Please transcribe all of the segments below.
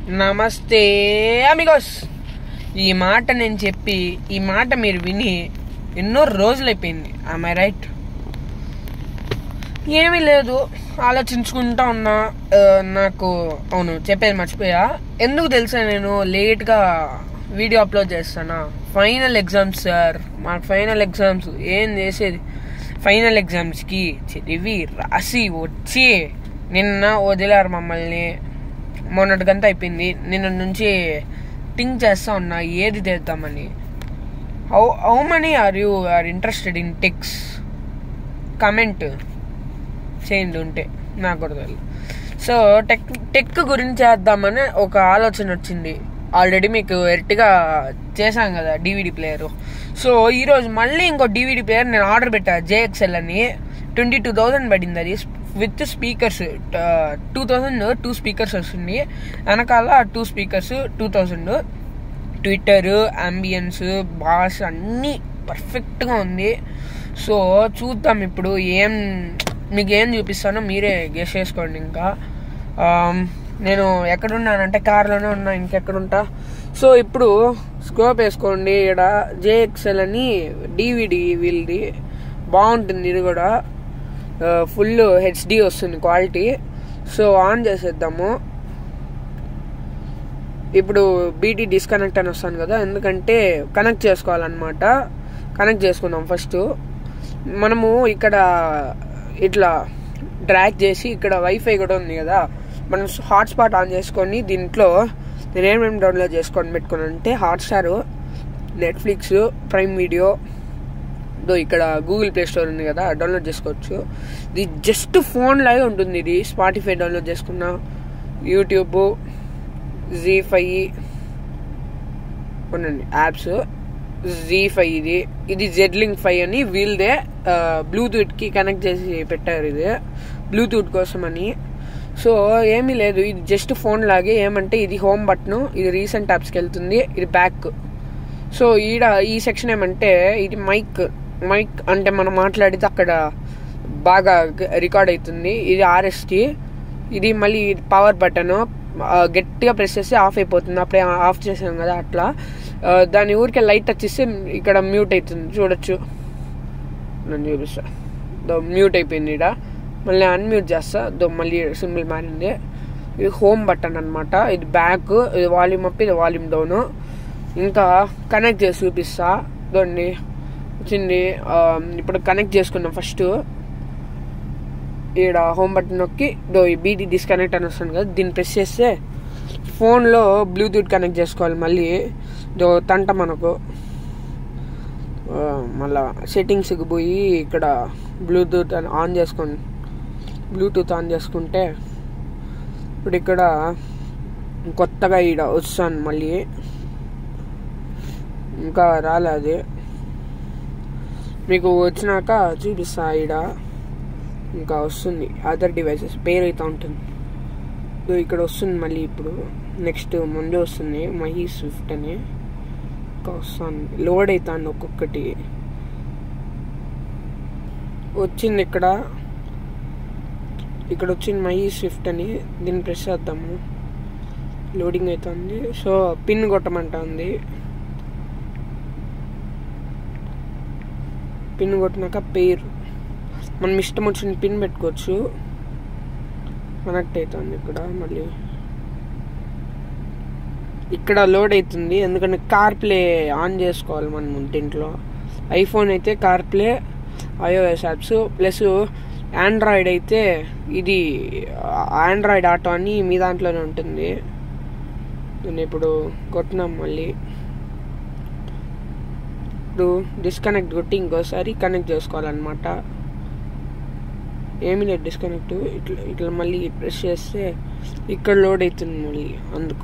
నమస్తే అమిగోస్ ఈ మాట నేను చెప్పి ఈ మాట మీరు విని ఎన్నో రోజులైపోయింది ఐ రైట్ ఏమీ లేదు ఆలోచించుకుంటా ఉన్నా ఆ, నాకు అవును చెప్పేది మర్చిపోయా ఎందుకు తెలుసా నేను లేట్గా వీడియో అప్లోడ్ చేస్తానా ఫైనల్ ఎగ్జామ్స్ సార్ మాకు ఫైనల్ ఎగ్జామ్స్ ఏం చేసేది ఫైనల్ ఎగ్జామ్స్కి చదివి రాసి వచ్చి నిన్న వదిలారు మమ్మల్ని మొన్నటికంతా అయిపోయింది నిన్న నుంచి థింక్ చేస్తా ఉన్నా ఏది చేద్దామని how how many are you are interested in tech comment చేయండి ఉంటే నాకు కూడా తెలియదు సో టెక్ టెక్ గురించి చేద్దామని ఒక ఆలోచన వచ్చింది ఆల్రెడీ మీకు ఎర్టిగా చేశాం కదా డివిడి ప్లేయర్ సో ఈరోజు మళ్ళీ ఇంకో డివిడి ప్లేయర్ నేను ఆర్డర్ పెట్టా జేఎక్స్ఎల్ అని ట్వంటీ టూ థౌజండ్ పడింది అది with speakers two thousand two speakers వస్తుంది వెనకాల two speakers two thousand tweeter ambience bass అన్నీ పర్ఫెక్ట్గా ఉంది సో చూద్దాం ఇప్పుడు ఏం మీకు ఏం చూపిస్తానో మీరే గెస్ చేసుకోండి ఇంకా ఆమ్, నేను ఎక్కడున్నానంటే కార్లోనే ఉన్నా ఇంకెక్కడుంటా సో ఇప్పుడు స్కోప్ వేసుకోండి ఇక్కడ జేఎక్స్ఎల్ అని డివిడి వీళ్ళది బాగుంటుంది ఇది కూడా ఫుల్ హెచ్డి వస్తుంది క్వాలిటీ సో ఆన్ చేసేద్దాము ఇప్పుడు బీటీ డిస్కనెక్ట్ అని వస్తాను కదా ఎందుకంటే కనెక్ట్ చేసుకోవాలన్నమాట కనెక్ట్ చేసుకుందాం ఫస్ట్ మనము ఇక్కడ ఇట్లా డ్రాగ్ చేసి ఇక్కడ వైఫై కూడా ఉంది కదా మనం హాట్స్పాట్ ఆన్ చేసుకొని దీంట్లో నేను ఏమేమి డౌన్లోడ్ చేసుకొని పెట్టుకున్నాను అంటే హాట్స్టార్ నెట్ఫ్లిక్స్ ప్రైమ్ వీడియో దో ఇక్కడ గూగుల్ ప్లే స్టోర్ ఉంది కదా డౌన్లోడ్ చేసుకోవచ్చు ఇది జస్ట్ ఫోన్ లాగే ఉంటుంది ఇది స్పాటిఫై డౌన్లోడ్ చేసుకున్న యూట్యూబ్ జీ ఫైవ్ ఉండండి యాప్స్ జీ ఫైవ్ ఇది ఇది జెడ్లింగ్ ఫైవ్ అని వీల్దే బ్లూటూత్కి కనెక్ట్ చేసి పెట్టారు ఇది బ్లూటూత్ కోసం అని సో ఏమీ లేదు ఇది జస్ట్ ఫోన్ లాగే ఏమంటే ఇది హోమ్ బటన్ ఇది రీసెంట్ యాప్స్కి వెళ్తుంది ఇది బ్యాక్ సో ఈడ ఈ సెక్షన్ ఏమంటే ఇది మైక్ మైక్ అంటే మనం మాట్లాడితే అక్కడ బాగా రికార్డ్ అవుతుంది ఇది ఆర్ఎస్టీ ఇది మళ్ళీ పవర్ బటన్ గట్టిగా ప్రెస్ చేస్తే ఆఫ్ అయిపోతుంది అప్పుడే ఆఫ్ చేసాం కదా అట్లా ఆ, దాని ఊరికే లైట్ టచ్ ఇస్తే ఇక్కడ మ్యూట్ అవుతుంది చూడొచ్చు నేను చూపిస్తా దో మ్యూట్ అయిపోయింది ఇక్కడ మళ్ళీ అన్మ్యూట్ చేస్తా దో మళ్ళీ సింబల్ మారింది ఇది హోమ్ బటన్ అన్నమాట ఇది బ్యాక్ ఇది వాల్యూమ్ అప్ ఇది వాల్యూమ్ డౌన్ ఇంకా కనెక్ట్ చేసి చూపిస్తా దాన్ని వచ్చింది ఆ, ఇప్పుడు కనెక్ట్ చేసుకున్నాం ఫస్ట్ ఈడ హోమ్ బటన్ నొక్కి దో ఈ బీటీ డిస్కనెక్ట్ అని వస్తుంది కదా దీన్ని ప్రెస్ చేస్తే ఫోన్లో బ్లూటూత్ కనెక్ట్ చేసుకోవాలి మళ్ళీ దో తంట మనకు ఆ, మళ్ళా సెట్టింగ్స్కి పోయి ఇక్కడ బ్లూటూత్ అని ఆన్ చేసుకోండి బ్లూటూత్ ఆన్ చేసుకుంటే ఇప్పుడు ఇక్కడ కొత్తగా ఈడ వస్తాను మళ్ళీ ఇంకా రాలే అది మీకు వచ్చినాక చూపిస్తా ఈడ ఇంకా వస్తుంది అదర్ డివైసెస్ పేరు అయితే ఉంటుంది ఇదో ఇక్కడ వస్తుంది మళ్ళీ ఇప్పుడు నెక్స్ట్ ముందే వస్తుంది మహీ స్విఫ్ట్ అని ఇంకా వస్తుంది లోడ్ అవుతాను ఒక్కొక్కటి వచ్చింది ఇక్కడ ఇక్కడ వచ్చింది మహీ స్విఫ్ట్ అని దీన్ని ప్రెస్ చేద్దాము లోడింగ్ అవుతుంది సో పిన్ కొట్టమంటుంది పిన్ కొట్టినాక పేరు మనం ఇష్టం వచ్చిన పిన్ పెట్టుకోవచ్చు కనెక్ట్ అవుతుంది ఇక్కడ మళ్ళీ ఇక్కడ లోడ్ అవుతుంది ఎందుకంటే కార్ ప్లే ఆన్ చేసుకోవాలి మనం దీంట్లో ఐఫోన్ అయితే CarPlay iOS apps plus Android అయితే ఇది ఆండ్రాయిడ్ ఆటో అని మీ దాంట్లోనే ఉంటుంది నేను ఇప్పుడు కొట్టినాం మళ్ళీ ఇప్పుడు డిస్కనెక్ట్ కొట్టి ఇంకోసారి కనెక్ట్ చేసుకోవాలన్నమాట ఏమీ లేదు డిస్కనెక్ట్ ఇట్లా ఇట్లా మళ్ళీ ప్రెస్ చేస్తే ఇక్కడ లోడ్ అవుతుంది మళ్ళీ అందుకు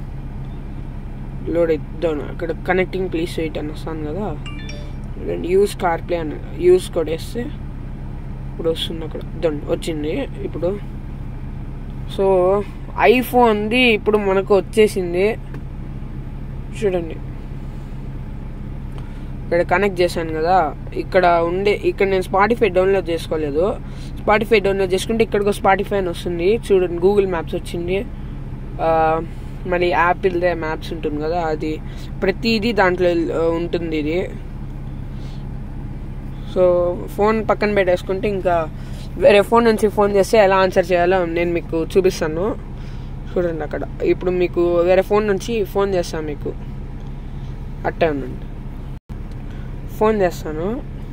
లోడ్ అవుతుంది అక్కడ కనెక్టింగ్ ప్లీజ్ వెయిట్ అని వస్తాను కదా యూస్ కార్ ప్లే అని యూస్ కొడేస్తే ఇప్పుడు వస్తుంది అక్కడ దండి వచ్చింది ఇప్పుడు సో ఐఫోన్ది ఇప్పుడు మనకు వచ్చేసింది చూడండి ఇక్కడ కనెక్ట్ చేశాను కదా ఇక్కడ ఉండే ఇక్కడ నేను స్పాటిఫై డౌన్లోడ్ చేసుకోలేదు స్పాటిఫై డౌన్లోడ్ చేసుకుంటే ఇక్కడికి స్పాటిఫై అని వస్తుంది చూడండి గూగుల్ మ్యాప్స్ వచ్చింది ఆ, మళ్ళీ యాపిల్దే మ్యాప్స్ ఉంటుంది కదా అది ప్రతిదీ దాంట్లో ఆ, ఉంటుంది ఇది సో ఫోన్ పక్కన పెట్టేసుకుంటే ఇంకా వేరే ఫోన్ నుంచి ఫోన్ చేస్తే ఎలా ఆన్సర్ చేయాలో నేను మీకు చూపిస్తాను చూడండి అక్కడ ఇప్పుడు మీకు వేరే ఫోన్ నుంచి ఫోన్ చేస్తాను మీకు అట్టే ఉండండి ఫోన్ చేస్తాను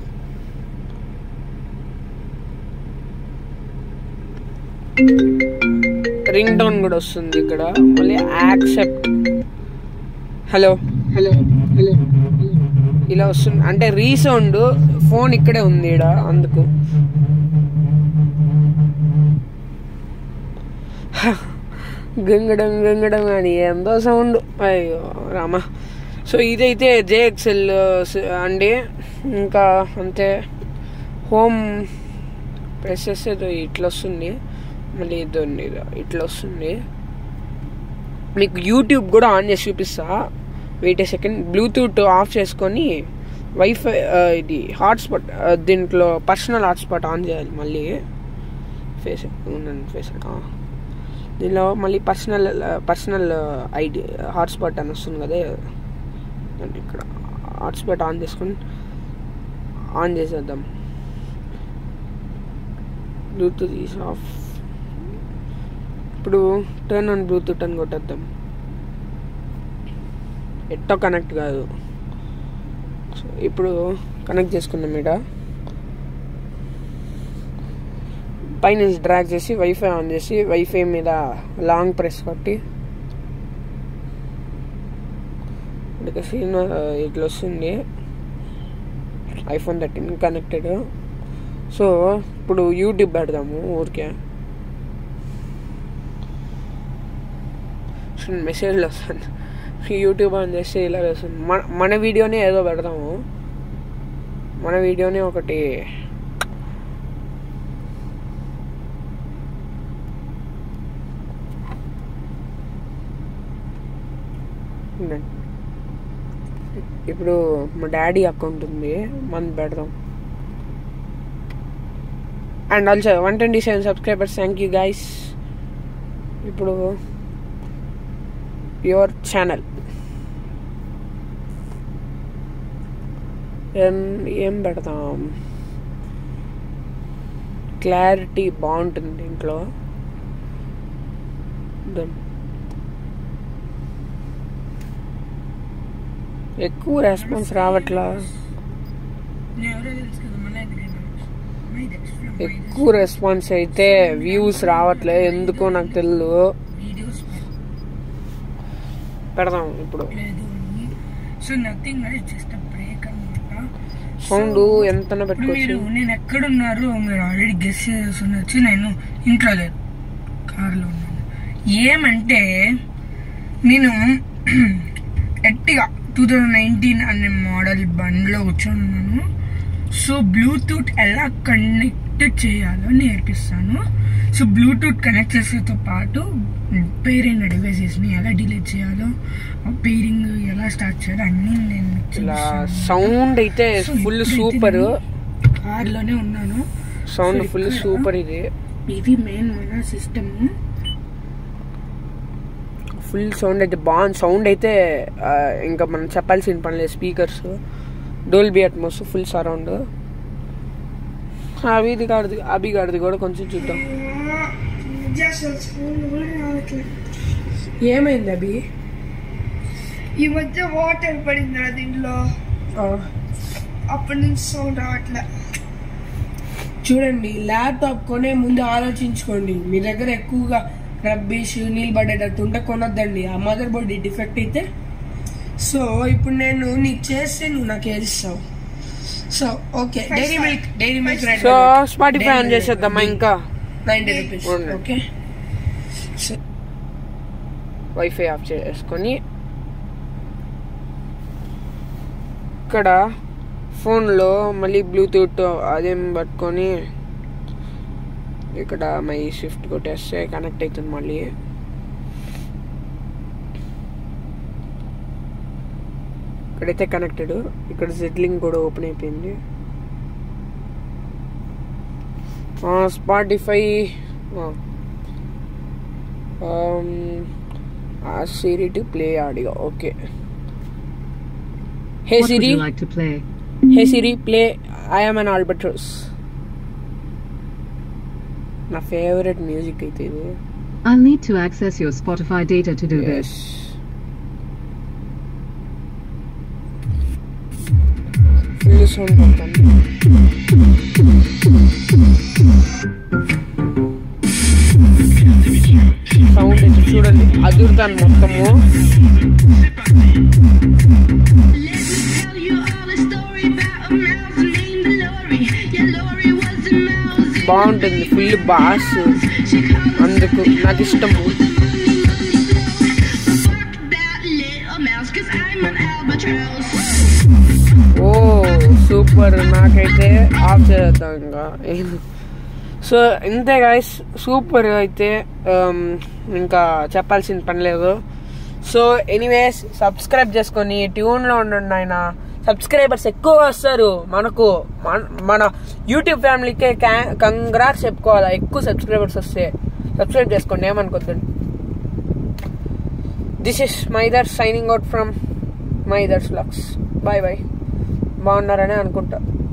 రింగ్ టోన్ కూడా వస్తుంది ఇక్కడ మళ్ళీ యాక్సెప్ట్ హలో హలో హలో ఇలా వస్తుంది అంటే రీసౌండ్ ఫోన్ ఇక్కడే ఉంది ఈడ అందుకు గంగడం గంగడం అని ఎంతో సౌండ్ అయ్యో రామా సో ఇదైతే జేఎక్స్ఎల్ అండి ఇంకా అంతే హోమ్ ప్రెస్ చేస్తే ఇది ఇట్లా వస్తుంది మళ్ళీ ఇదండి ఇది ఇట్లా వస్తుంది మీకు యూట్యూబ్ కూడా ఆన్ చేసి చూపిస్తా wait a second Bluetooth off చేసుకొని వైఫై ఇది హాట్స్పాట్ దీంట్లో పర్సనల్ హాట్స్పాట్ ఆన్ చేయాలి మళ్ళీ ఫేస్ ఉండండి ఫేస్ దీనిలో మళ్ళీ పర్సనల్ పర్సనల్ ఐడి హాట్స్పాట్ అని వస్తుంది కదా అంటే ఇక్కడ హాట్స్పాట్ ఆన్ చేసుకొని ఆన్ చేసేద్దాం బ్లూటూత్ ఈస్ ఆఫ్ ఇప్పుడు టర్న్ ఆన్ బ్లూటూత్ అని కొట్టేద్దాం ఎట్టో కనెక్ట్ కాదు సో ఇప్పుడు కనెక్ట్ చేసుకున్నాం ఇక్కడ పైన డ్రాగ్ చేసి వైఫై ఆన్ చేసి వైఫై మీద లాంగ్ ప్రెస్ కొట్టి ఇక సీన్ ఇట్లా వస్తుంది ఐఫోన్ థర్టీన్ కనెక్టెడ్ సో ఇప్పుడు యూట్యూబ్ పెడదాము ఊరికే మెసేజ్లు వస్తుంది యూట్యూబ్ ఆన్ చేస్తే ఇలా వస్తుంది మన మన వీడియోనే ఏదో పెడదాము మన వీడియోనే ఒకటి ఉండండి. ఇప్పుడు మా డాడీ అకౌంట్ ఉంది మనం పెడదాం and also one twenty seven subscribers thank you guys ఇప్పుడు యువర్ ఛానల్ ఏం ఏం పెడతాం క్లారిటీ బాగుంటుంది దీంట్లో దెన్ ఎక్కువ రెస్పాన్స్ రావట్లా ఎక్కువ రెస్పాన్స్ అయితే వ్యూస్ రావట్లే ఎందుకో నాకు తెలియదు పెడదాం ఇప్పుడు సో నథింగ్ అది జస్ట్ బ్రేక్ అనమాట సౌండ్ ఎంత మీరు పెట్టుకోవచ్చు నేను ఎక్కడున్నారు మీరు ఆల్రెడీ గెస్ చేస్తుండొచ్చు నేను ఇంట్లో లేదు కార్లో ఉన్నాను ఏమంటే నేను ఎట్టిగా టూ థౌజండ్ నైన్టీన్ అనే మోడల్ బండ్లో కూర్చొని ఉన్నాను సో బ్లూటూత్ ఎలా కనెక్ట్ చేయాలో నేర్పిస్తాను సో బ్లూటూత్ కనెక్ట్ చేసేతో పాటు పేరింగ్ డివైసెస్ని ఎలా డిలీట్ చేయాలో పేరింగ్ ఎలా స్టార్ట్ చేయాలో అన్నీ నేను మీకు ఇలా చూపిస్తాను. సౌండ్ అయితే సో ఫుల్ ఇప్పుడైతే సూపర్ నేను కార్లోనే ఉన్నాను సౌండ్ సో ఫుల్ ఇక్కడ- సూపర్ ఇది ఇది మెయిన్ మన సిస్టమ్ ఫుల్ సౌండ్ అయితే బాగుంది సౌండ్ అయితే ఆ, ఇంకా మనం చెప్పాల్సిన పని లేదు speakers Dolby Atmos full surround అభిది గాడిది అభి గాడిది కూడా కొంచెం చూద్దాం ఏమైంది అభి ఈ మధ్య వాటర్ పడింది దీంట్లో అప్పటి నుంచి సౌండ్ రావట్లే చూడండి ల్యాప్టాప్ కొనే ముందు ఆలోచించుకోండి మీ దగ్గర ఎక్కువగా రబ్బీష్ నీళ్ళు పడేటట్టు ఉంటే కొనొద్దండి ఆ మదర్ బోర్డ్ డిఫెక్ట్ అయితే సో ఇప్పుడు నేను నీకు చేస్తే నువ్వు నాకు వేస్తావు so okay Dairy Milk Dairy Milk so Spotify on చేసేద్దామా ఇంకా నైన్టీ రూపీస్ ఉండండి. ఓకే వైఫై ఆఫ్ చేసుకొని ఇక్కడ ఫోన్లో మళ్ళీ బ్లూటూత్ అదేం పట్టుకొని ఇక్కడ మై షిఫ్ట్ కొట్టేస్తే కనెక్ట్ అవుతుంది మళ్ళీ ఇక్కడైతే కనెక్టెడ్ ఇక్కడ జెడ్లింగ్ కూడా ఓపెన్ అయిపోయింది Spotify Ask Siri to play audio. Okay. Hey what would Siri. you like to play? Hey Siri, play I am an albatross. నా ఫేవరెట్ మ్యూజిక్ అయితే ఇది I'll need to access your Spotify data to do this. Yes full sound పడుతుంది sound అయితే చూడండి అదురుతాను మొత్తము tell you all a story about a mouse named Lori. Yeah, Lori was a mouse. బాగుంటుంది full bass She called అందుకు నాకు ఇష్టము fuck that little mouse, cause I'm an albatross. Oh super నాకైతే off చేద్దాం ఇంకా సో ఇంతే guys super అయితే um, ఇంకా చెప్పాల్సిన పని లేదు సో ఎనీవేస్ సబ్స్క్రైబ్ చేసుకొని ట్యూన్లో ఉండండి ఆయన సబ్స్క్రైబర్స్ ఎక్కువ వస్తారు మనకు మన- మన యూట్యూబ్ ఫ్యామిలీకే కంగ్రాట్స్ చెప్పుకోవాలా ఎక్కువ సబ్స్క్రైబర్స్ వస్తే సబ్స్క్రైబ్ చేసుకోండి ఏమనుకోద్దండి this is Mydhar signing out from Mydhar's lux bye bye బాగున్నారని అనుకుంటా